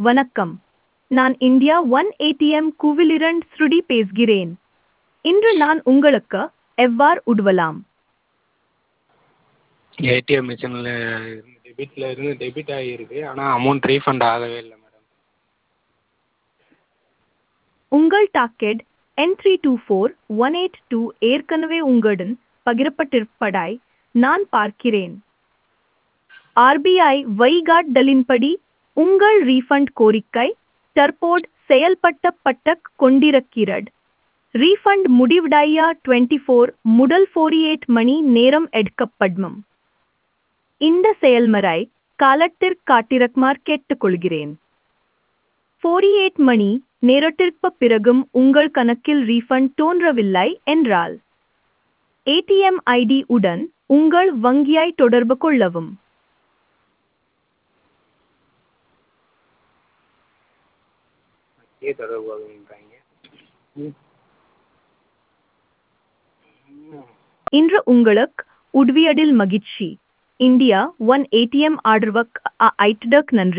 வணக்கம் நான் India one ATM கூவிலிரண்ட் ஸ்ருடி பேசுகிறேன் இன்று நான் உங்களுக்கு எவ்வாறு உதவலாம் ஏடிஎம் மிஷினில் இருந்து டெபிட்டில் இருந்து டெபிட் ஆகியிருக்கு ஆனால் அமௌண்ட் ரீஃபண்ட் ஆகவே இல்லை மேடம் உங்கள் docket N three two four one eight two ஏற்கனவே உங்களுடன் பகிரப்பட்டிருப்பதாய் நான் பார்க்கிறேன் ஆர்பிஐ வழிகாட்டுதலின்படி உங்கள் ரீஃபண்ட் கோரிக்கை தற்போது செயல்படுத்தப்பட்ட கொண்டிருக்கிறது ரீஃபண்ட் முடிவடைய டுவெண்ட்டி ஃபோர் முதல் ஃபோர்டி எயிட் மணி நேரம் எடுக்கப்படும் இந்த செயல்முறை காலத்திற்கு காட்டிரக்குமாறு கேட்டுக்கொள்கிறேன் ஃபோர்டி எயிட் மணி நேரத்திற்கு பிறகும் உங்கள் கணக்கில் ரீஃபண்ட் தோன்றவில்லை என்றால் ஏடிஎம் ஐடி உடன் உங்கள் வங்கியை தொடர்பு கொள்ளவும் ஏ தொடர்பு ஆகுன்றாங்க ம் ம் இன்று உங்களுக்கு உதவியதில் மகிழ்ச்சி இந்தியா ஒன் ஏடிஎம் ஆர்டர்வக் ஐட்டடக் நன்றி